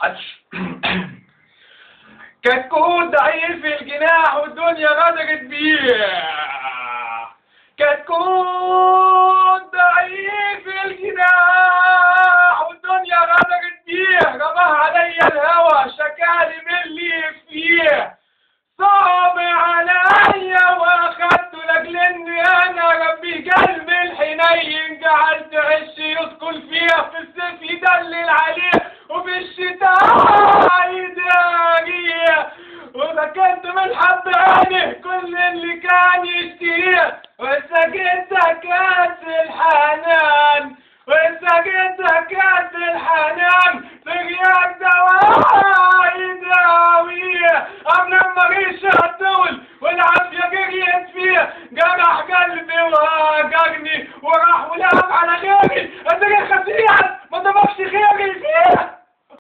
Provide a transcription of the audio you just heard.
عطش كتكوت ضعيف الجناح والدنيا غدرت بيه كتكوت ضعيف الجناح والدنيا غدرت بيه رماه عليا الهوى شكالي من اللي فيه صعب عليا واخدته لاجل اني انا ربي قلبي الحنين جعلت عش يسكن فيها في الصيف يدلل عليه وفي الشتاء يداريه وما كنت من حب عينه كل اللي كان